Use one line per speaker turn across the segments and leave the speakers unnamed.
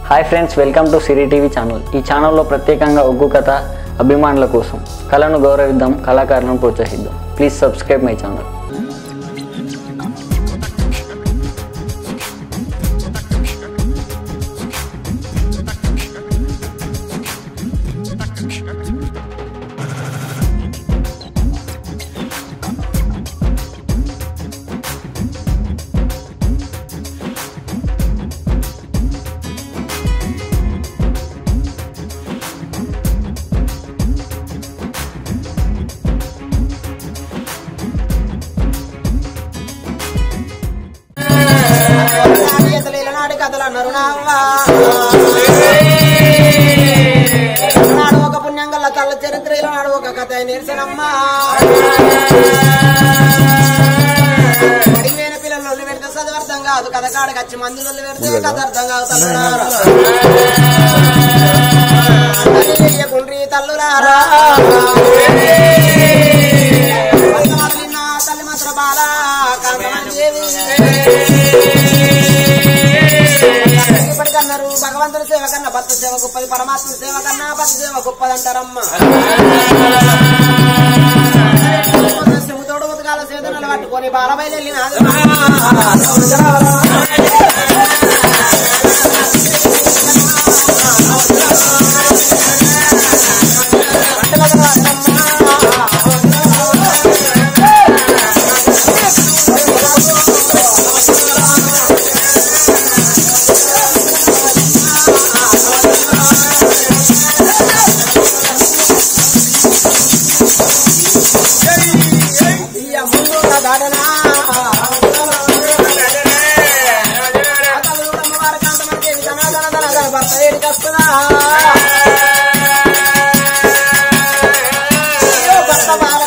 Hi friends welcome to Siri TV channel ఈ ఛానల్లో ప్రత్యేకంగా ఒగ్గు కథ అభిమానుల కోసం కళను గౌరవిద్దాం కళాకారులను ప్రోత్సహిద్దాం ప్లీజ్ సబ్స్క్రైబ్ మై ఛానల్
నాడు కథలు అన్నారు నాడు ఒక పుణ్యం గల్ల తల్ల చరిత్రలో నాడు ఒక కథ నిరసనమ్మా అడిగిన పిల్లలు ఒళ్ళు పెడితే చదువు అర్థం కాదు కథ కాడకి వచ్చి మంది ఒళ్ళు పెడితే కథ అర్థం కాదు తల్లులారా తల్లి చెయ్యకుండ్రి తల్లులారా వర్తమానం నిన్న తల్లి మాత్రం బాల కాంతమందేవి ఇప్పటికన్నారు భగవంతుని సేవ కన్నా భర్త సేవ గొప్పది పరమాత్మ సేవ కన్నా భర్త సేవ గొప్పది అంటారమ్మా శ్రమతోడు ఉతకాల సేదనలు పట్టుకొని బాలబయలు వెళ్ళినాడు ఇయ్య ముందు దాడనా భర్త వేడికి వస్తుందా భర్త బాల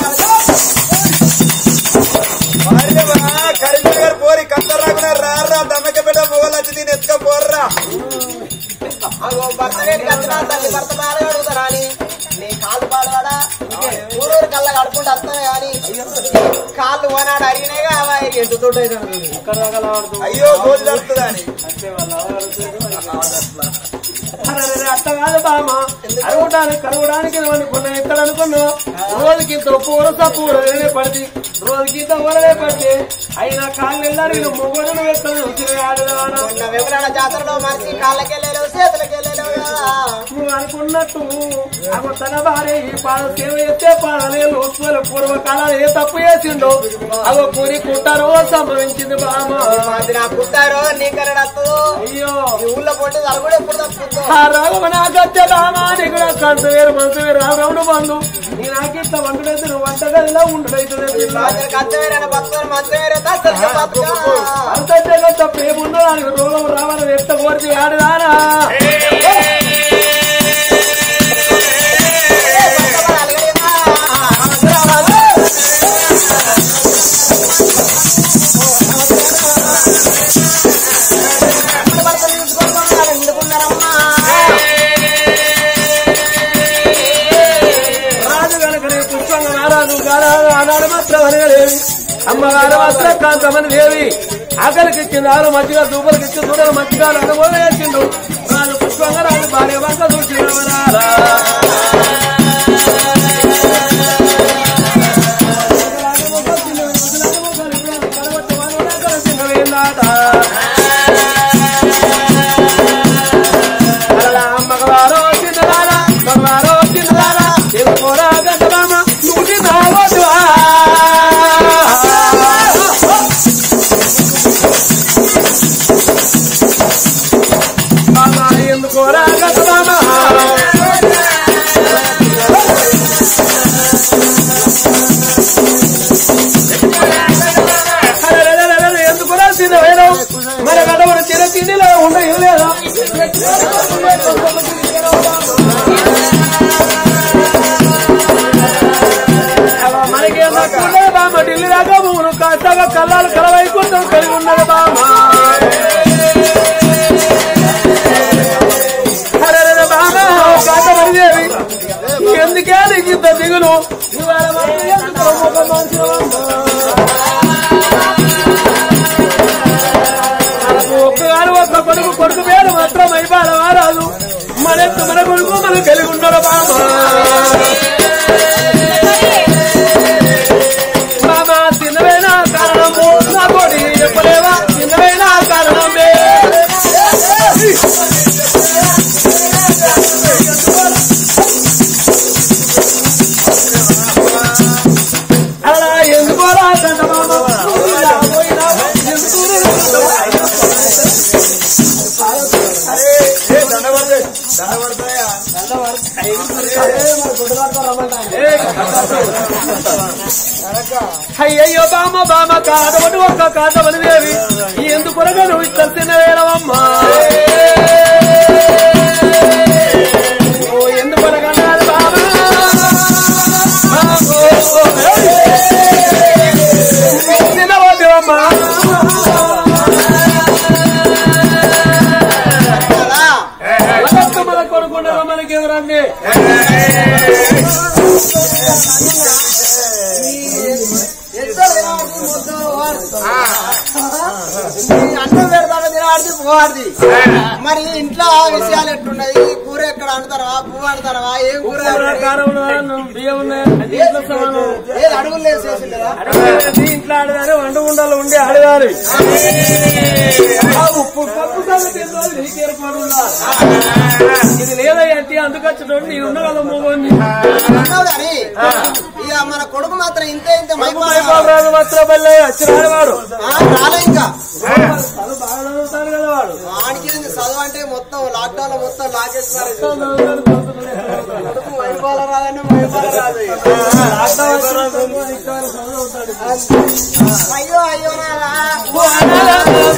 కరీంనగర్ పోరి కత్తరాకున రారా దమ్మక బిడ్డ మొగలు వచ్చి దీన్ని ఎత్తుక పోర్రా
అగో భర్త వేడికి వచ్చినా తల్లి భర్త బాల అడుగుతారా అని నీ కాళ్ళు బాలవాడా ఊరూరు కళ్ళ కడుకుంటూ వస్తానే కానీ కాళ్ళు ఓనాడు అడిగినాయి కావాలి ఎటు
అయ్యో రోజు నడుస్తుందా అని
అట్ట కాదు బామ అరవడానికి కరవడానికి అనుకున్నా ఎక్కడ అనుకున్నా రోజుకి ఇంత పూర పూర పడితే రోజుకి ఇంత ఊరలే పడితే అయినా కాళ్ళు వెళ్ళారు మొగోడను వేస్తాను ఆడదానా
మొన్న వివరణ జాతరలో మనిషి కాళ్ళకెళ్ళలేవు చేతులకెళ్ళలేవు కదా
నువ్వు అనుకున్నట్టు అప్పుడు తన భార్య ఈ పాద సేవ చేస్తే పాడలేదు ఉత్సవాల పూర్వకాలాలు ఏ తప్పు చేసిండో అవ పూరి కుట్టారో సంభవించింది బామ
మాది నా పుట్టారో నీ కరడత్తు
అయ్యో
ఈ ఊళ్ళో పొట్టి తలగూడ ఎప్పుడు తప్పుతుందో
ఆ రాఘవ నాకత్తే బామా నీకు నాకు కంచ వేరు మనసు వేరు రాఘవుడు బంధు నీ నాకింత వంటడైతే నువ్వు వంటగదిలో ఉండడైతుంది
రాజులకు అర్థమైన బతుకులు మంచమేరే దస్తరికి బతుకు
అంత జగత్త ప్రేముందో దానికి రోగం రావాలని ఎంత కోరిచి ఆడదానా రాజు కనుకనే పుష్పంగా నారాజు గారాలు ఆనాడు మాత్రం అనగలేవి అమ్మగారు మాత్రం కాంతమని దేవి ఆకలికి ఇచ్చింది ఆరు మధ్యగా దూపలకి ఇచ్చి దూడలు మధ్యగా నడబోలు వేసిండు రాజు పుష్పంగా రాజు భార్య వంక చూసి రారా మగవారో చిన్నదారా మగవారో చిన్నదారా తెలుసుకోరా గంటమామ నువ్వు నావద్దు ఎందుకోరా గంటమామ ఎందుకురా తినవేదో మన గడవడు తిన తిండిలో ఉండదు లేదా మనకి ఏమన్నా బామ్మ ఢిల్లీ దాకా మూడు కాస్తగా కళ్ళాలు కలవైకుంటాం కలిగి ఉన్నది బామ్మ అరే బామ్మ కాక మరిదేవి ఎందుకే నీకు ఇంత దిగులు ఇవాళ మాత్రం ఎందుకు ఒక మనిషి ఒక్కగారు ఒక్క కొడుకు కొడుకు పేరు మాత్రం అయిపోయిన వారు ఎత్తు మన కొడుకు మన కలిగి ఉన్నాడు బాబా బాబా చిన్నవేనా కారణము నా కోడి చెప్పలేవా చిన్నవేనా కారణమే అలా ఎందుకు అలా కంట బాబా పోయినా, పోయినా, ఎందుకు అయ్యయ్యో బామ బామ కాదవని ఒక్క కాదవని దేవి ఎందుకునగా నువ్వు ఇట్లా తినవేరవమ్మా ఓ ఎందుకునగా నాది బామ తినవద్దమ్మా
కదా
మన కొడుకుంటారా మనకి ఎవరండి
ఎంతో తినవాడిది, ముద్దు వాడు. ఈ అన్నం పెడతాడు తినవాడిది పోవాడిది మరి ఇంట్లో విషయాలు ఎట్లున్నాయి కూర ఎక్కడ అంటారా పువ్వు అంటారా ఏం కూర
కారం ఉన్నదా? బియ్యం ఉన్నాయి అన్ని ఇంట్లో సమానం
ఏది అడుగులు వేసేసి కదా
అడగాలి, ఇంట్లో ఆడదారు వంట ఉండాలి ఉండి ఆడదారు ఆ ఉప్పు పప్పు సంగతి ఏందో నీకు ఏర్పాటు ఉందా? ఇది లేదా అంటే అందుకొచ్చేటోడు నీ ఉండగల మొగోని
అన్నావు కానీ ఇక మన కొడుకు మాత్రం ఇంతే ఇంత మైపాడు
రాజు మాత్రం బల్లె వచ్చినాడు వాడు
రాలే ఇంకా
చదువు బాగా చదువుతాడు కదా వాడు
వాడికి ఏంది చదువు అంటే మొత్తం లాక్డౌన్ లో మొత్తం లాగేస్తున్నారు
చదువుతాడు, చదువుతాడు.
కొడుకు మైపాల రాదని మైపాల రాదు ఇక.
లాక్డౌన్ వచ్చినప్పుడు ఇంకా చదువుతాడు.
అయ్యో అయ్యో నాదా
ఓ అన్నారా?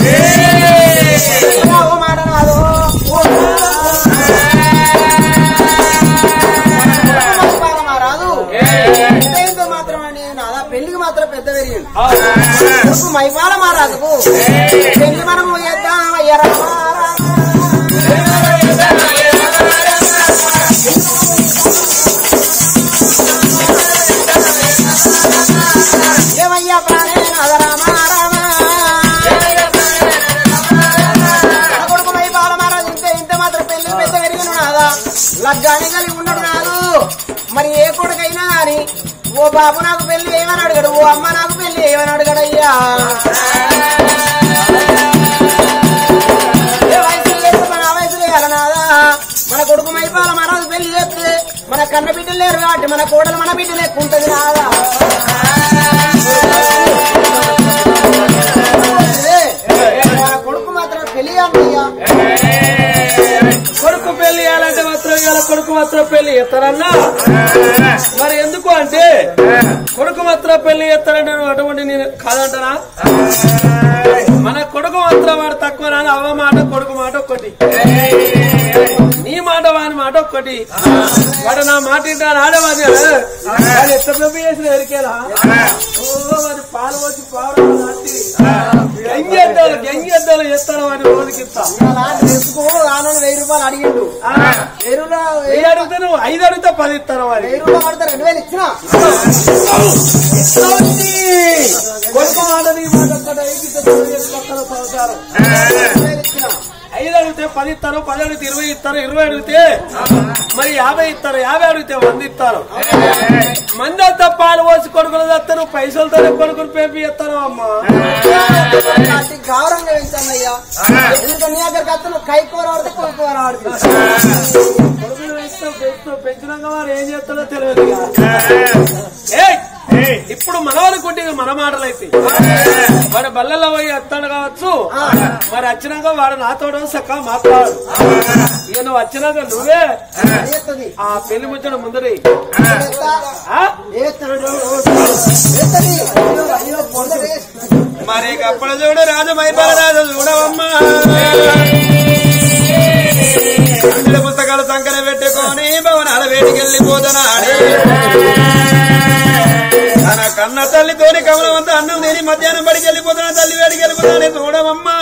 ఓ మాట నాదు రాదు ఇంత మాత్రం అని నాదా పెళ్లికి మాత్రం పెద్ద పెరిగింది కొడుకు మైపాల మారాదుకు పెళ్లి మనము చేద్దాం అయ్యరా ఏమయ్యా ప్రాణే నాద రామ రామ కొడుకు మైపాల మారాదు ఇంత ఇంత మాత్రం పెళ్లి పెద్ద పెరిగిన నాదా లగ్గాని కలిగి ఉన్నాడు నాదు మరి ఏ కొడుకైనా గాని ఓ బాబు నాకు పెళ్లి ఏమని అడగడు ఓ అమ్మ నాకు పెళ్లి ఏమని అడగడయ్యా ఏ వయసు లేదు మన ఆ వయసు లేదు నాదా మన కొడుకు మైపాల మరాదు పెళ్లి చేస్తే మన కన్న బిడ్డలు లేరు కాబట్టి మన కోడలు మన బిడ్డ లేకుంటది నాదా ఏ, మన కొడుకు మాత్రం పెళ్లి అన్నయ్యా
కొడుకు పెళ్లి చేయాలంటే మాత్రం ఇవాళ కొడుకు మాత్రం పెళ్లి చేస్తారన్నా మరి ఎందుకు అంటే కొడుకు మాత్రం పెళ్లి చేస్తారంటే నువ్వు అటువంటి నేను కాదంటానా మన కొడుకు మాత్రం వాడు తక్కువ రాని అవ్వ మాట కొడుకు మాట ఒక్కటి నీ మాట వాని మాట ఒక్కటి వాడు నా మాట ఇంటాను ఆడవాది వాడు ఎట్లా పెళ్లి చేసిన ఎరికేలా ఓ వాడి పాలు వచ్చి పాలు నాటి గంగెద్దాలు గంగెద్దాలు చేస్తాను వాడి రోజుకి ఇస్తా
అలా డ్రెస్కు ఆనంద వెయ్యి రూపాయలు అడిగిండు
ఆ,
వెయ్యి రూపాయలు
వెయ్యి అడిగితే నువ్వు ఐదు అడిగితే పది ఇస్తాను వాడి
వెయ్యి రూపాయలు పడితే రెండు వేలు ఇచ్చిన
కొడుకు మాట నీ మాట ఒక్కటే ఐదు పది చేసుకొస్తాను సంసారం
రెండు వేలు ఇచ్చిన
ఐదు అడిగితే పది ఇస్తారు పది అడిగితే ఇరవై ఇస్తారు ఇరవై అడిగితే మరి యాభై ఇస్తారు యాభై అడిగితే వంద ఇస్తారు మంది అంతా పాలు పోసి కొడుకులు తెస్తారు పైసలతోనే కొడుకులు పేపి ఇస్తాను అమ్మా
అతి గౌరవంగా పెంచానయ్యా ఎందుకంటే నీ దగ్గరికి వస్తే నువ్వు కై కూర ఆడితే కొయి కూర ఆడుతుంది
కొడుకులు ఇస్తాం పెంచుతాం పెంచినాక వారు ఏం చేస్తారో తెలియదు ఇక. ఏయ్! ఇప్పుడు మనవాడు కొట్టింది మన మాటలు అయితే వాడు బల్లల్లో పోయి వస్తాడు కావచ్చు మరి వచ్చినాక వాడు నాతోడు సక్క మాట్లాడు ఇక నువ్వు వచ్చినాక నువ్వే
చేస్తుంది
ఆ పెళ్లి ముచ్చడం ముందరి
చేస్తా.
ఆ?
చేస్తాడు. చేస్తుంది. అయ్యో, అయ్యో, పొందడే.
మరి అప్పుడు చూడు రాజు మైపాల రాజు చూడవమ్మా అందులో పుస్తకాలు సంకర పెట్టుకొని భవనాల వేటికి వెళ్ళిపోతున్నాడు తన కన్న తల్లితోని కమలవంతా అన్నం తిని మధ్యాహ్నం బడికి వెళ్ళిపోతున్నా తల్లి వేడికి వెళ్ళిపోతానే చూడవమ్మా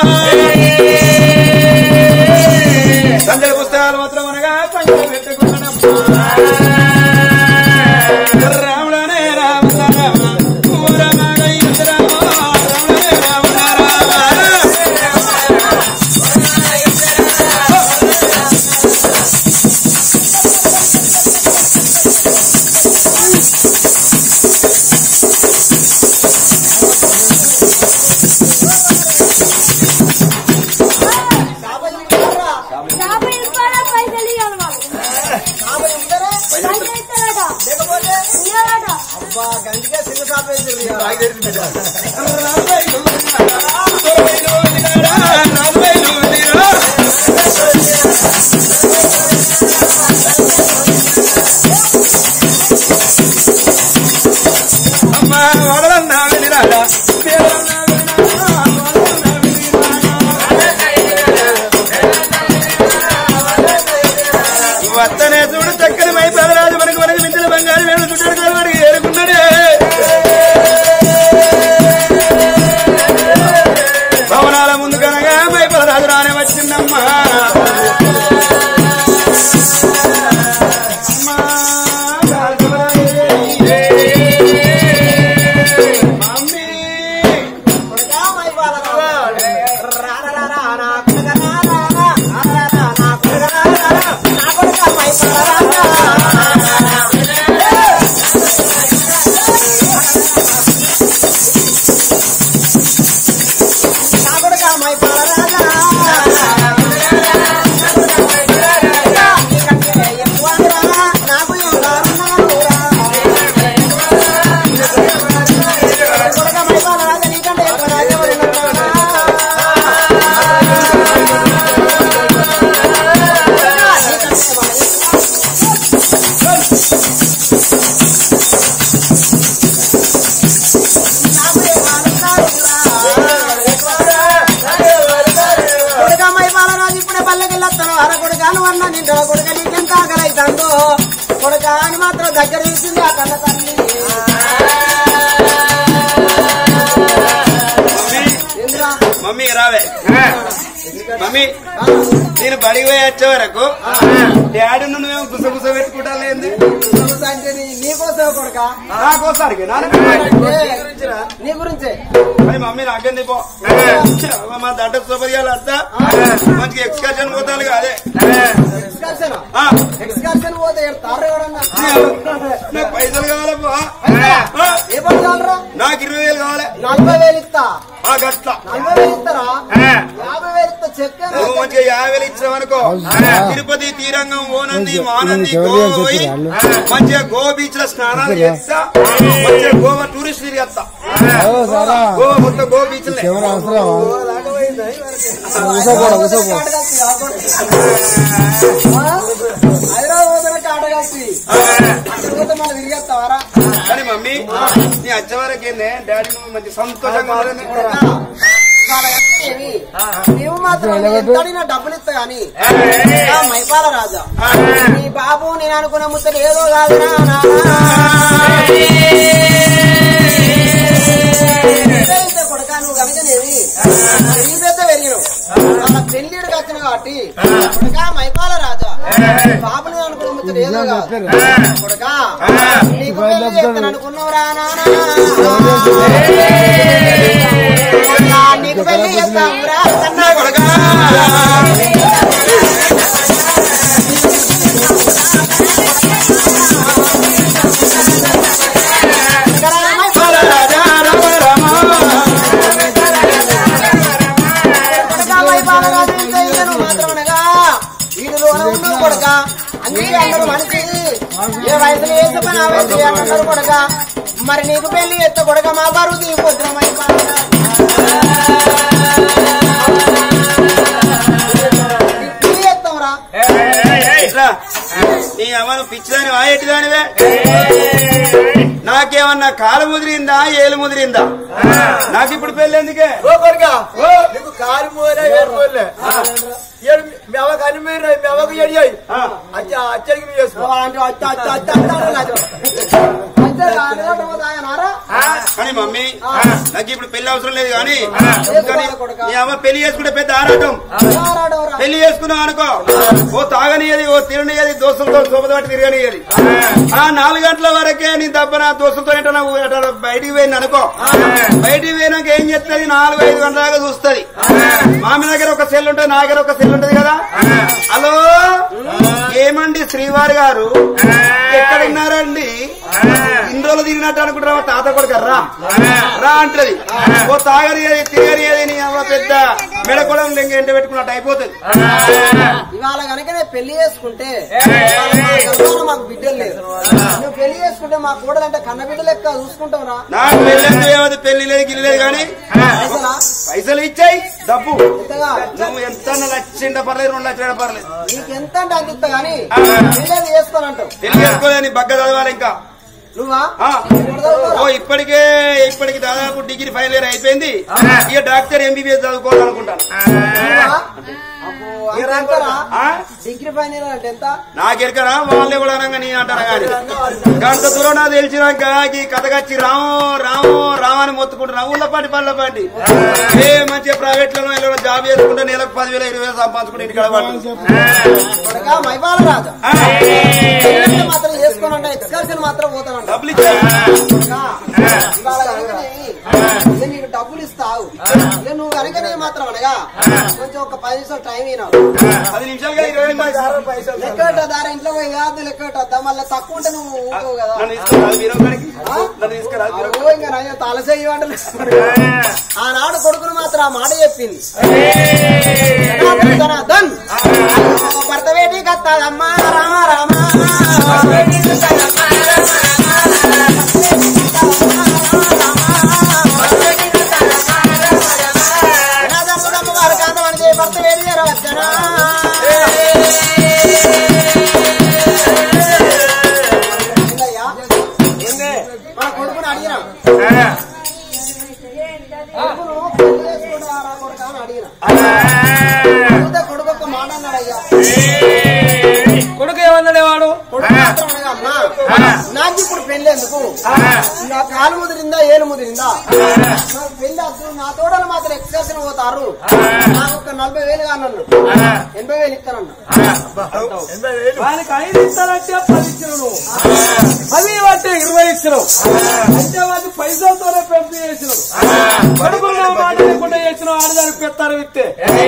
సందడి పుస్తకాలు మాత్రం అనగా సంకర పెట్టుకున్నాడమ్మా రాముడనే రామ రామ పూరమగై రామ రాముడనే రామ రామ
యాభై రూపాయల పైసలు ఇవ్వాలి వాళ్ళు
యాభై ఉంటారా
పైసలు ఇస్తారట
లేకపోతే
ఇవ్వాలట
అబ్బా గంటకే సిగ్గు షాప్ వేసిండ్రు ఇక.
అమ్మా వదలన్నా వెళ్ళిరాడా దేవన్నా వత్తనే చూడు చక్కని మై పదరాజు మనకు మనకి మించిన బంగారు వేడు చుట్టాడు మనకి ఏరుకున్నాడే భవనాల ముందు కనగా మై పదరాజు రానే వచ్చిందమ్మా అమ్మా, మమ్మీ
కొడుకా మైపాల రాజు. రా రా రా రా నా కొడుకా రా రా రా. రా రా రా నా కొడుకా రా రా రా. నా కొడుకా మైపాల రాజు. నా కొడుకా మైపాల రాజు. నీకంటే ఎక్కువరా. నాకు ఎవరున్నారురా. కొడుకా మైపాల రాజు నీకంటే ఎక్కువ ఎవరున్నారురా. కొడుకమ్మాయి బాలరాజు ఇప్పుడే పల్లెకెళ్ళొస్తాను అర కొడుకాను అన్న నిండు కొడుక నీకెంత ఆకలైతుందో కొడుక అని మాత్రం దగ్గర తీసింది ఆ కన్న తల్లి ఎందురా
మమ్మీ రావే మమ్మీ నేను బడికి పోయి వచ్చే వరకు డాడీ నువ్వేమో గుస గుస పెట్టుకుంటా లేదు
అంటే నీ- నీకోసమే కొడుక
నాకోసారికి
నీ గురించే
మరి మమ్మీ నాకేంది పో మా దడ్డ సోపరియాలు అంతా మంచిగా ఎక్స్కర్షన్ పోతాను కాదే
ఎక్స్కర్షన్
ఆ,
ఎక్స్కర్షన్ పోతే తారు ఎవరన్నా
నాకు పైసలు కావాలమ్మా
ఏ పని కావాలరా
నాకు ఇరవై వేలు కావాలి
నలభై వేలు ఇస్తా
ఆ గట్ల
నలభై వేలు ఇస్తారా యాభై వేలు ఇస్తా చెక్క
నువ్వు మంచిగా యాభై వేలు ఇచ్చినావనుకో తిరుపతి తీరంగం ఓనంది మానంది గోవా పోయి మంచిగా గోవా బీచ్ లో స్నానాలు చేస్తా మంచిగా గోవా టూరిస్ట్ తిరిగేస్తా గోవా మొత్తం గోవా బీచ్
హైదరాబాద్ ఆటగాసి అక్కడ మనం తిరిగేస్తావారా
కానీ మమ్మీ నీ వచ్చే వరకు ఏందే డాడీ నువ్వు మంచి సంతోషంగా ఉండాలని
నీవు మాత్రం ఎంత అడిగినా డబ్బులు ఇస్తా గాని ఆ మైపాల రాజా నీ బాబు నేను అనుకున్న ముచ్చట ఏదో కాదురా కొడక నువ్వు కనుకనేవి నీ పెద్ద పెరిగినావు మన పెళ్లిడికి వచ్చిన కాబట్టి కొడక మైపాల రాజా బాబు నేను అనుకున్న ముచ్చట ఏదో కాదు కొడక నీకు పెళ్లి చేస్తాను అనుకున్నావురా నానా నీకు పెళ్లి చేస్తావురా
నా కొడుకా రాజా రామ రామ
కొడక అన్ని అందరూ మనిషి ఏ వయసులో వేసే పని ఆ వయసు అంటున్నారు కొడక మరి నీకు పెళ్లి ఎత్త కొడక మా బరువు తీయకొద్దురమై ఎత్తాంరా
ఇట్లా నీ అమ్మను పిచ్చిదాని వాయెట్టిదానివే నాకేమన్నా కాలు ముదిరిందా ఏలు ముదిరిందా నాకు ఇప్పుడు పెళ్ళి ఎందుకే
నీకు కారు మోరే ఏడుకోలే ఏడు మీ అవ్వకు అన్ని మీరు మీ అవ్వకు ఎడియాయి అచ్చడికి మీరు చేసుకో
కానీ మమ్మీ నాకు ఇప్పుడు పెళ్లి అవసరం లేదు కానీ కానీ నీ అమ్మ పెళ్లి చేసుకుంటే పెద్ద ఆరాటం పెళ్లి చేసుకున్నావు అనుకో ఓ తాగనియది ఓ తిరగనియది దోస్తులతో శోభదాటి తిరగనియది ఆ నాలుగు గంటల వరకే నీ దెబ్బన దోస్తులతో ఏంటన్నా ఊ- ఎటన్నా బయటికి పోయింది అనుకో బయటికి పోయినాక ఏం చేస్తుంది నాలుగు ఐదు గంటల దాకా చూస్తుంది మామి దగ్గర ఒక సెల్ ఉంటుంది నా దగ్గర ఒక సెల్ ఉంటది కదా హలో ఏమండి శ్రీవారి గారు ఎక్కడున్నారండి ఇన్ని ఆటోలో తిరిగినట్టు అనుకుంటారా తాత కొడుక రా రా అంటది ఓ తాగని తిరగని నీ అవ్వ పెద్ద మెడకొడం లెంగ ఎంట పెట్టుకున్నట్టు అయిపోతుంది
ఇవాళ కనుక నేను పెళ్లి చేసుకుంటే ఇవాళ మా గర్భాన మాకు బిడ్డలు లేదు నువ్వు పెళ్లి చేసుకుంటే మా కూడలంటే కన్న బిడ్డ లెక్క చూసుకుంటావు రా
నాకు పెళ్ళి ఏమది పెళ్లి లేదు గిల్లి లేదు కానీ
పైసలా?
పైసలు ఇచ్చాయి డబ్బు
ఎంతగా
నువ్వు ఎంత లక్షండ పర్లేదు రెండు లక్షల పర్లేదు
నీకు ఎంత అంటే అంత ఇస్తా గానీ పెళ్లి చేసుకోనంటావు
పెళ్లి చేసుకోలేని బగ్గ చదవాలి ఇంకా
నువ్వా
ఆ.
ఎప్పుడు చదువుతావురా?
ఓ ఇప్పటికే ఇప్పటికి దాదాపు డిగ్రీ ఫైనల్ ఇయర్ అయిపోయింది ఇక డాక్టర్ ఎంబీబీఎస్ చదువుకోవాలనుకుంటాను
నువ్వా? అబ్బో, అంత అంటారా?
ఆ?
డిగ్రీ ఫైనల్ అంటే ఎంత
నాకెరకరా వాళ్ళే కూడా అనగా నేను అంటాను కానీ గంట దూరం నాకు తెలిసినాక ఈ కథగచ్చి రాము రాము రాము అని మొత్తుకుంటున్నా ఊళ్ళపాటి పళ్ళపాటి ఏ మంచి ప్రైవేట్ లలో ఇలా జాబ్ చేసుకుంటే నెలకు పదివేల ఇరవై వేలు సంపాదించుకుంటే ఇంటికి పట్టు
కొడకా మైపాల రాజా పెళ్ళంటే మాత్రం చేసుకోనంట ఎక్స్కర్షన్ మాత్రం పోతానంట
డబ్బులు ఇచ్చా
కొడకా, ఇవాళ కనుకనే ఇక నీకు డబ్బులు ఇస్తావు ఇక నువ్వు కనుకనే మాత్రం అనగా కొంచెం ఒక పది నిమిషాలు టైం అయినావు
పది నిమిషాలుగా ఇరవై నిమిషాలు
లెక్కట దారా ఇంట్లో పోయి కాదు లెక్కట మళ్ళీ తక్కువ ఉంటే నువ్వు ఊరుకోవు కదా
నన్ను తీసుకురా బీరో కాడికి నన్ను తీసుకురా బీరో
అబ్బో, ఇంకా నయ్య తలసేయి వంటలు ఆనాడు కొడుకును మాత్రం ఆ మాట చెప్పింది ధన్ భర్త వేటి కత్తాదమ్మా రామ రామ వారు కాంతమని భర్త వేడి చేరవచ్చనా ఏందయ్యా? మన కొడుకుని అడిగినాం కొడుకును పెళ్లి చేసుకుంటారా కొడుకా అని అడిగినా అడిగితే కొడుకు ఒక మాట అన్నాడయ్యా
కొడుకు ఏమన్నాడే వాడు
కొడుకు మాత్రం అనగా, అమ్మా నాకు ఇప్పుడు పెళ్లి ఎందుకు నా కాలు ముదిరిందా ఏలు ముదిరిందా నాకు పెళ్లి అసలు నా తోడలు మాత్రం ఎక్స్కర్షన్ పోతారు నాకు ఒక నలభై వేలు కానన్ను ఎనభై వేలు ఇస్తానన్నా
వానికి ఐదు ఇస్తానంటే పది ఇచ్చిన నువ్వు పది అంటే ఇరవై ఇచ్చినావు అంటే వాటి పైసలతోనే పెంపు చేసినావు కొడుకులు మాట లేకుండా చేసినావు ఆడదానికి పెత్తారు విత్తే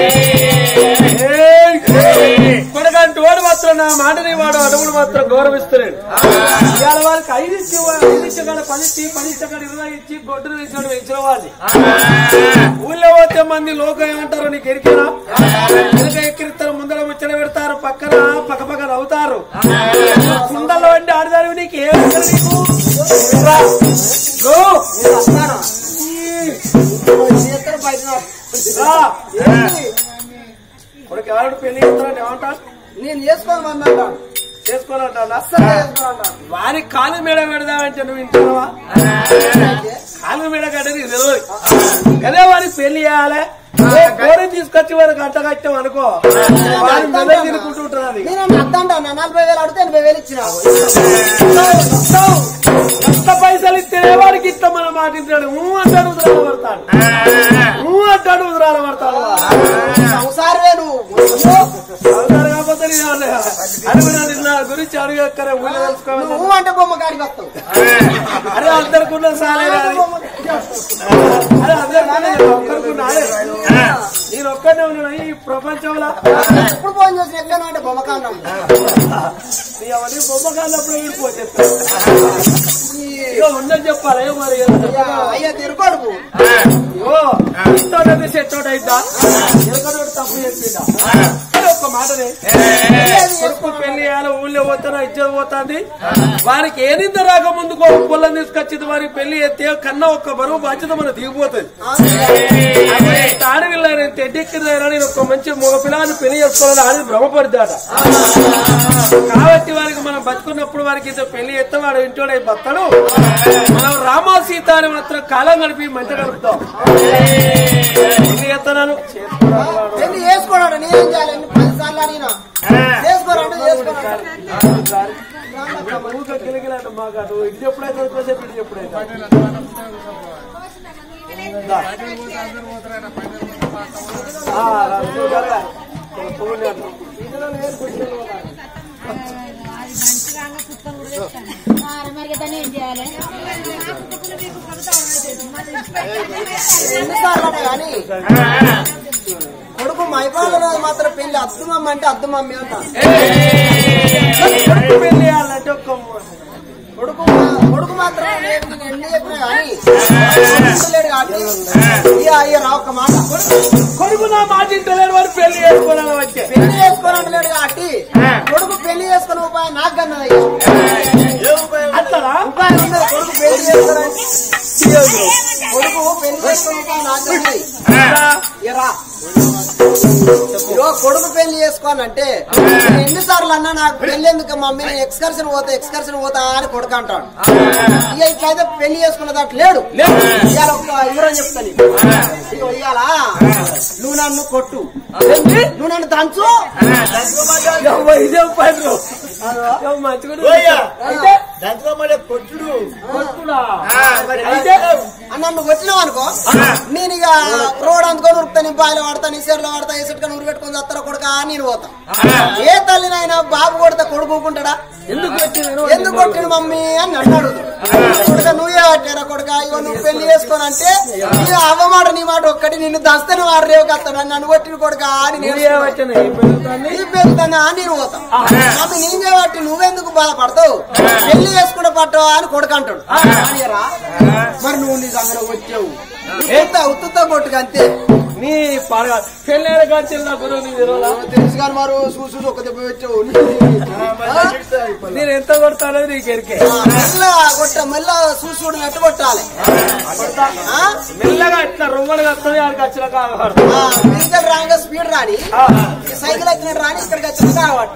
కొడుకంటే వాడు మాత్రం నా మాటని వాడు అడుగులు మాత్రం గౌరవిస్తున్నాడు ఇవాళ వారికి ఐదు ఇచ్చి ఐదు ఇచ్చే కాడ పది ఇచ్చి పది ఇచ్చే కాడ ఇరవై ఇచ్చి గొడ్డును వేసినాడు పెంచిన వాళ్ళని ఊళ్ళో పోతే మంది లోకం ఏమంటారు నీకు ఎరికేనా వెనక ఎక్కిరిస్తారు ముందర ముచ్చట పెడతారు పక్కన పక్క పక్కన అవుతారు కుండలో అంటే ఆడదారు నీకు ఏమంటారు నీకు రా. గో.
మీరు వస్తారా చేస్తారు బయట
రా. కొడుకు ఎవరు పెళ్లి చేస్తారంటే ఏమంటారు
నేను చేసుకోమని అంటాను
చేసుకోనంటా
అస్సలు చేసుకోమంటాను
వారికి కాలు మేడ పెడదామంటే నువ్వు ఇంటావా కాలు మేడ కట్టేది తెలియదు అదే వారికి పెళ్లి చేయాలి కోరి తీసుకొచ్చి వారికి అట్ట కట్టాం అనుకో వారి మెదడు తినుకుంటుంటారు అది
నేను అద్దంటా నలభై వేలు అడిగితే ఎనభై వేలు ఇచ్చిన
ఎంత పైసలు ఇస్తేనే వాడికి ఇస్తాం మన మాట ఇంటాడు ఊ అంటాడు ఉదరాల పడతాడు ఊ అంటాడు ఉదరాల పడతాడు
సంసారమే నువ్వు
అవుతారు కాకపోతే నేను అన్నయ్య. అడుగునా నా గురించి అడుగక్కరే ఊళ్ళో తెలుసుకోవాలి
నువ్వు అంటే బొమ్మ కాడికి వస్తావు
అరే అందరికున్న సాలే అది అరే అందరికీ ఒక్కరికున్నాడే నేను ఒక్కనే ఉన్నాను ఈ ప్రపంచంలో
ఎప్పుడు ఫోన్ చేసిన ఎక్కడ అంటే బొమ్మ కాండం
నీ అవన్నీ బొమ్మ కాళ్ళప్పుడు విడిపోతే ఇక ఉండని చెప్పాలి మరి
అయ్యా తిరుకోడుకు
ఓ ఇంతోట చెట్టోట అయిద్దా ఎరకడోడు తప్పు చెప్పిందా అరే ఒక్క మాటనే కొడుకు పెళ్లి చేయాలి ఊళ్ళో పోతానా ఇజ్జత్ పోతుంది వారికి ఏ నింద రాక ముందు పొలం తీసుకొచ్చింది వారికి పెళ్లి ఎత్తే కన్నా ఒక్క బరువు బాధ్యత మన దిగిపోతుంది తాడి వెళ్ళారు తెడ్డెక్కిందైనా నేను ఒక మంచి మగ పిల్లని పెళ్లి చేసుకోవాలని అని భ్రమపడిదాట కాబట్టి వారికి మనం బతుకున్నప్పుడు వారికి ఇంత పెళ్లి ఎత్తే వాడు ఇంటోడే బతాడు మనం రామా సీత అని మాత్రం కాలం గడిపి మంచి గడుపుతాం పెళ్లి ఎత్తనాను
పెళ్లి చేసుకోడాడు నేనేం చేయాలి ఎన్ని పది సార్లు అడిగినా చేసుకోరంటే చేసుకోరాడు
ఊరికే గిలగిలాట మాకు అటు ఇది ఎప్పుడైతే వచ్చేసేపు ఇది ఎప్పుడైతే ఆ, రా, నువ్వు జరగా. ఇక్కడ పువ్వులు లేదు.
మరి దాన్ని ఏం చేయాలి
ఎన్నిసార్లు అన్నా కానీ కొడుకు మైపాల రోజు మాత్రం పెళ్లి అద్దు మమ్మీ అంటే అద్దు మమ్మీ అంట
కొడుకు పెళ్లి చేయాలంటే ఒక్క
కొడుకు మా- కొడుకు మాత్రం ఇక అయ్య రా ఒక్క మాట
కొడుకు నా మాట ఇంటలేడు వాడు పెళ్లి చేసుకోవడానికి వచ్చే
పెళ్లి చేసుకోనంటలేడు కాబట్టి కొడుకు పెళ్లి చేసుకునే ఉపాయం నాకు కన్నదయ్యా
అత్తరా
ఉపాయం ఉన్నది కొడుకు పెళ్లి చేసుకోవడానికి కొడుకు పెళ్లి చేసుకునే ఉపాయం నాకు కన్నది ఇరా ఇగో కొడుకు పెళ్లి చేసుకోవాలంటే నేను ఎన్నిసార్లు అన్నా నాకు పెళ్లి ఎందుకు మమ్మీ నేను ఎక్స్కర్షన్ పోతా ఎక్స్కర్షన్ పోతా అని కొడుకు అంటాడు ఇక ఇట్లయితే పెళ్లి చేసుకున్న దాంట్లో లేడు ఇవాళ ఒక వివరం చెప్తాను నీకు. ఇగో ఇవాళ నువ్వు నన్ను కొట్టు నువ్వు నన్ను దంచు
యవ్వ, ఇదే పని యవ్వ, మంచిగుండు. అయితే కొట్టుడా? అయితే
అని నన్ను వచ్చినావు అనుకో నేను ఇక రోడ్ అందుకొని ఉరుకుతాను బాయిలో పడతా నిసేరులో పడతా ఇసుకొని ఉరి పెట్టుకొని వస్తారా కొడుక అని నేను పోతా ఏ తల్లినైనా బాబు కొడితే కొడుకు ఊరుకుంటాడా
ఎందుకు వచ్చింది
ఎందుకు కొట్టిన మమ్మీ అని నన్ను అడుగుతాడు కొడుక నువ్వే పట్టారా కొడుక ఇగో నువ్వు పెళ్లి చేసుకొని అంటే ఇక అవ్వమాట నీ మాట ఒక్కటి నిన్ను దస్తే నువ్వు ఆరు రేవు కత్తాడు నన్ను కొట్టిన కొడుక అని నేను
వచ్చింది ఈ పెరుగుతాన్ని
నీ పెళ్తానా అని నేను పోతా మమ్మీ నేను చేయబట్టి నువ్వెందుకు బాధపడతావు పెళ్లి చేసుకుంటే పట్టవా అని కొడుకు అంటాడు అనియరా? మరి నువ్వు నీ సంగతి వచ్చావు ఎంత ఉత్తుతో కొట్టుకు అంతే
నీ పడగ పెళ్ళి కాల్చిన గురువు నీ తెరవలా?
తెలుసు కానీ మరి చూసి ఒక దెబ్బ వచ్చావు
నేను ఎంత కొడతానో నీకు ఎరికే
మెల్ల కొట్ట మెల్ల చూసి చూడనట్టు కొట్టాలి ఆ?
మెల్లగా ఇట్లా రొమ్మలు వస్తుంది ఆడికి వచ్చిన కావాలి
ఆ, మీదికి రాగా స్పీడ్ రాని ఈ సైకిల్ వచ్చినట్టు రాని ఇక్కడికి వచ్చిన కాబట్టి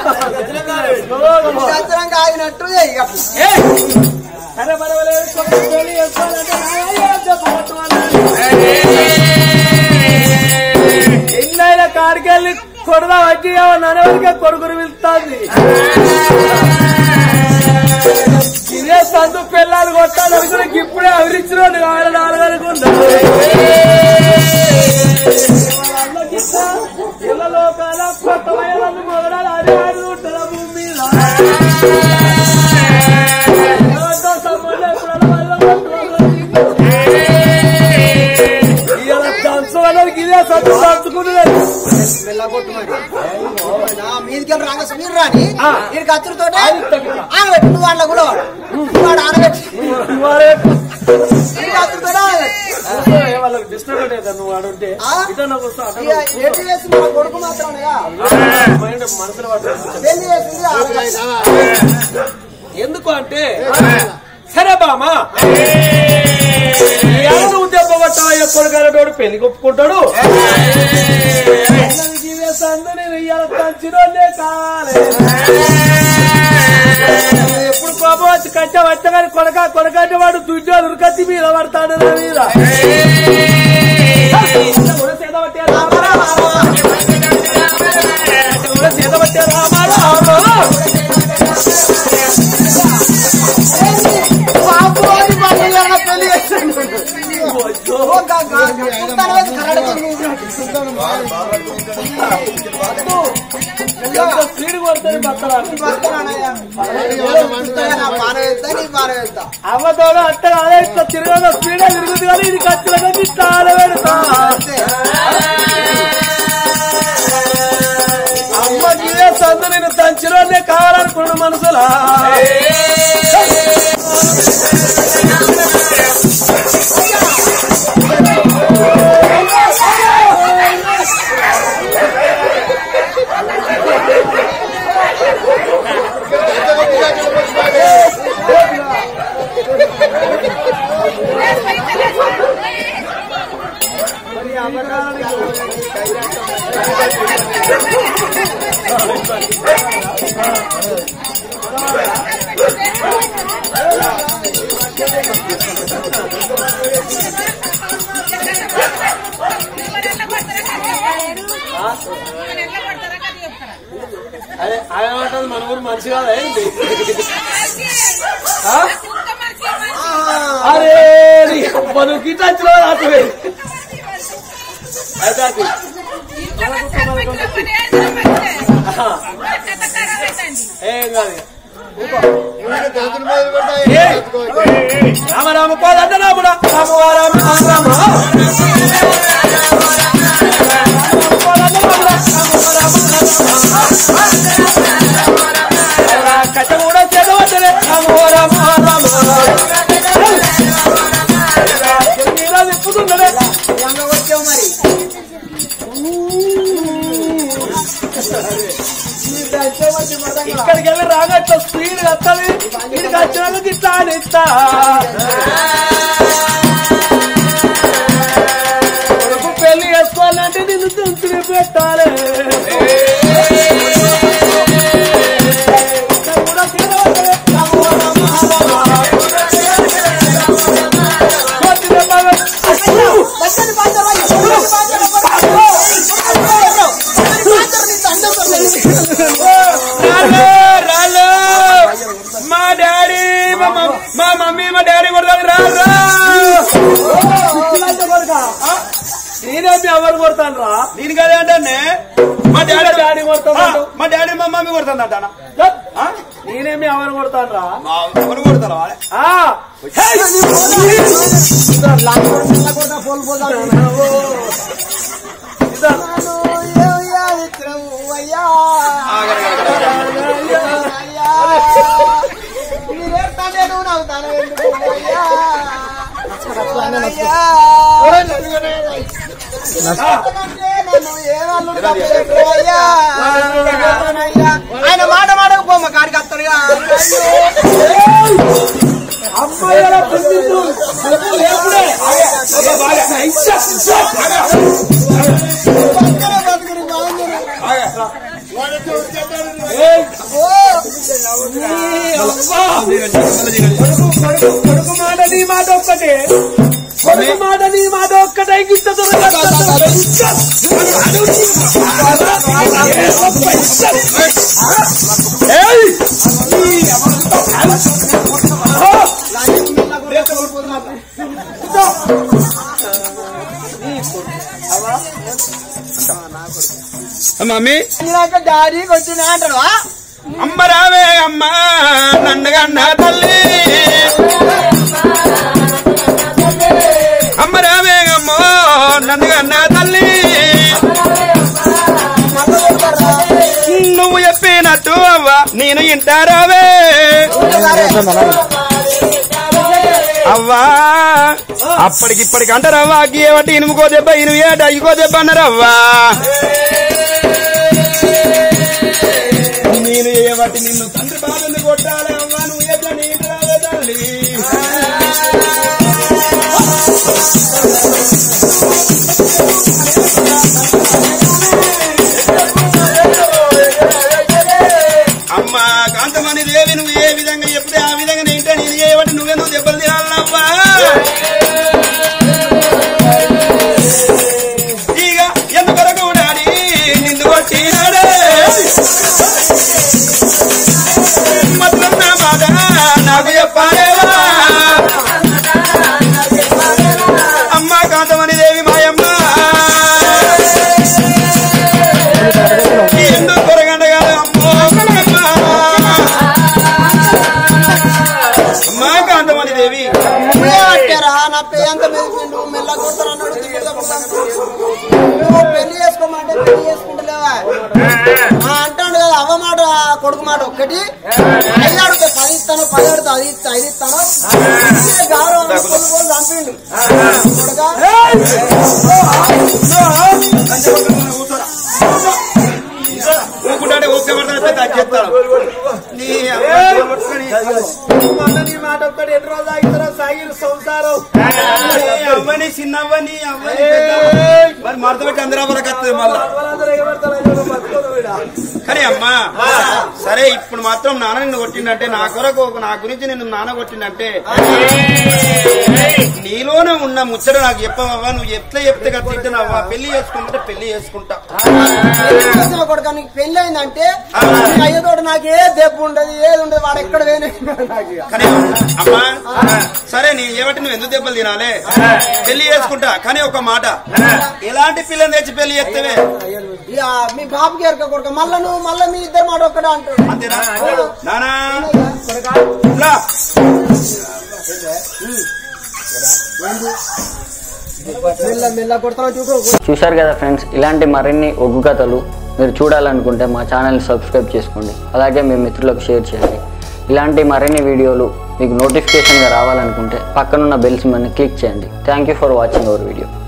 సంవత్సరంగా ఆగినట్టు ఇక
సరే మరి వాళ్ళు వేసుకొని పెళ్లి చేసుకోవాలంటే నాయనా చెప్పబట్టుకోవాలి. ఎన్నైనా కాడికెళ్ళి కొడదా వచ్చి నడవడికే కొడుకుని పిలుస్తుంది ఇదే సందు పిల్లలు కొట్టాలి అనుకుని ఇప్పుడే అవిరించిన నాలుగు నాలుగు అనుకుంటా పిల్లలో కాల కొత్త వయలు మొదలాలు అదే ఆడుకుంటారా భూమి మీద ఎవరితో సంబంధం ఎప్పుడైనా వల్ల కొట్టుకోవాలి. ఇవాళ దంచు వాళ్ళకి ఇదే సందు దంచుకుంటున్నారు
మెల్ల కొట్టు మరి నా మీదికి రాగా స్పీడ్ రాని వీడికి అచ్చులతో ఆనబెట్టు నువ్వు వాళ్ళ కూడా వాడు నువ్వు వాడు ఆనబెట్టి వీడికి అచ్చులతో ఆనబెట్టు
వాళ్ళకి డిస్టర్బ్ అవుతుంది నువ్వు ఆడుంటే
ఆ?
ఇతను వస్తా
ఇక ఎటు చేసి మా కొడుకు మాత్రమేగా
మైండ్ మనసులో పడుతుంది
పెళ్లి చేసింది ఆనబెట్టు.
ఎందుకు అంటే సరే బామా నువ్వు దెబ్బ పట్టావు ఎప్పుడు గారు పెళ్లి కొప్పుకుంటాడు నేను ఇయ్యాల తంచినోనే కాలే ఎప్పుడు కోపం వచ్చి కట్ట వచ్చగాని కొడక కొడకంటే వాడు దుడ్డు ఉరికత్తి మీద పడతాడు నా మీద కూడా చేత పట్టే రామారా కూడా చేత పట్టే రామారా
బాబు అని వాళ్ళు ఇలా పెళ్లి చేస్తాడు. ఓ గా- గా- కుట్టాను వేసి కరడుతుంది.
ఎంత స్పీడ్ కొడుతుంది బత్తలాడు
వస్తున్నానయ్యా. కుట్టాను, నా పానం వెళ్తా, నీ పానం వెళ్తా.
అమ్మతోడు అట్ట అదే ఇట్లా తిరగదు స్పీడ్ తిరుగుతుంది కానీ ఇది ఖచ్చితంగా ఇట్లా ఆడబెడతా
అంతే.
అమ్మకి ఇదే సందు నేను తంచిలోనే కావాలనుకున్న మనసులా అదే ఆయన అంటారు మన ఊరు మంచి కాదా ఏంటి ఆ? అరే నీ అబ్బ నువ్వు గిట్ల వచ్చిన రాత్రి అయితే అది. ఏం కాదు ఏయ్! రామ రామ కోదండ రాముడ రామ రామ రామ రామ కట్ట కూడా చేతవచ్చలే రామ రామ రామ రామ ఇక్కడికి వెళ్ళి రాగా ఇట్లా స్పీడ్ వస్తుంది ఇక్కడికి వచ్చినాక ఇట్లా అని ఇస్తా కొడుకు పెళ్లి చేసుకోవాలంటే నిన్ను తుంచుని పెట్టాలి
రాళ్ళు, రాళ్ళు. మా డాడీ మా మమ్- మా మమ్మీ మా డాడీ కొడతాడు రా రా.
నేనేమి ఎవరు కొడతాను రా
నేను కదే అంటే మా డాడీ
డాడీ కొడతాడు
మా డాడీ మా మమ్మీ కొడుతుంది అంటానా
నేనేమి ఎవరు కొడతాను రా
ఎవరు కొడతారు వాళ్ళే
ఆ,
ఆగరు, ఆగరు, ఆగరు.
ఆయన మాట మాటకు పోమ్మ కాడికి వస్తాడుగా
అమ్మాయిల పుట్టించు. లేపుడే. ఏయ్, కొడుకు మాట నీ మాట ఒక్కటే కొడుకు మాట నీ మాట ఒక్కటే గిట్ట
మమ్మీ
డాడీకి వచ్చిన అంటాడు ఆ?
అమ్మ రావే అమ్మ నన్నగన్న తల్లి అమ్మ రావే అమ్మ నన్నగన్న తల్లి నువ్వు చెప్పినట్టు అవ్వ నేను ఇంటారావే అవ్వా అప్పటికిప్పటికి అంటారవ్వా గీయబట్టి ఇనుముకో దెబ్బ ఇనుము ఏట ఇకో దెబ్బ అన్నారవ్వా నేను చేయబట్టి నిన్ను తండ్రి బాధని కొట్టాలి అవ్వా నువ్వు ఎట్లా నీకు రావే తల్లి అమ్మ కాంతమని దేవి నువ్వు ఏ విధంగా చెప్తే ఆ విధంగా నేంటే నేను చేయబట్టి నువ్వెందుకు దెబ్బలు తినాలమ్మా ఇక ఎందుకొరకు డాడీ నిన్ను కొట్టినాడే మాత్రం నా మాట నాకు చెప్పాలేవా అమ్మ కాంతమని దేవి మాయమ్మ ఎందుకు కొరగండగాలి అమ్మో కొరగమ్మ. అమ్మ కాంతమని దేవి
ఇప్పుడే పట్టారా నా పేయంత మెదిపిండు మెల్ల కొడతారు అన్నాడు నువ్వు పెళ్లి చేసుకోమంటే పెళ్లి చేసుకుంటలేవా ఆ, అంటాడు కదా అవ్వ మాట కొడుకు మాట ఒక్కటి అయ్యాడు పది ఇస్తాను పది అడుగుతా అది ఇస్తా ఐదు ఇస్తాను ఇదే గౌరవం పొలు పొలు చంపిండు కొడుకా
ఊకుంటే ఓకే పడతాను పెద్ద చెప్తాను నీ
మాట నీ మాట ఒక్కటి ఎన్ని రోజులు ఆగితారో సాగిరు సంసారం
అవ్వని చిన్నవ్వని అవ్వని పెద్దవ్వని. మరి మడత పెట్టి అందరూ వరకు వస్తుంది మళ్ళా
వాళ్ళందరూ ఎగబడతారు అయ్యో బతుకోదు వీడ.
కానీ అమ్మా సరే ఇప్పుడు మాత్రం నాన్న నిన్ను కొట్టిందంటే నా కొరకు నా గురించి నిన్ను నాన్న కొట్టిందంటే నీలోనే ఉన్న ముచ్చట నాకు చెప్పవా నువ్వు ఎట్లా చెప్తే కదా తింటున్నావా పెళ్లి చేసుకుంటే పెళ్లి చేసుకుంటా
పెళ్లి చేసిన కొడుకు నీకు పెళ్లి అయిందంటే అయ్యతోడు నాకు ఏ దెబ్బ ఉండదు ఏది ఉండదు వాడు ఎక్కడ వేరే నాకు ఇక.
కానీ అమ్మా సరే నీ ఏమంటే నువ్వు ఎందుకు దెబ్బలు తినాలే పెళ్లి చేసుకుంటా కానీ ఒక మాట ఎలాంటి పిల్లని తెచ్చి పెళ్లి చేస్తేవే
ఇక మీ బాబుకి ఎరక కొడుకు మళ్ళా నువ్వు మళ్ళా మీ ఇద్దరు మాట ఒక్కడే అంటాడు
అంతేనా నానా రా.
మెల్ల మెల్ల కొడతాను చూడు
చూశారు కదా ఫ్రెండ్స్ ఇలాంటి మరిన్ని ఒగ్గు కథలు మీరు చూడాలనుకుంటే మా ఛానల్ని సబ్స్క్రైబ్ చేసుకోండి అలాగే మీ మిత్రులకు షేర్ చేయండి ఇలాంటి మరిన్ని వీడియోలు మీకు నోటిఫికేషన్గా రావాలనుకుంటే పక్కనున్న బెల్స్ మని క్లిక్ చేయండి thank you for watching our video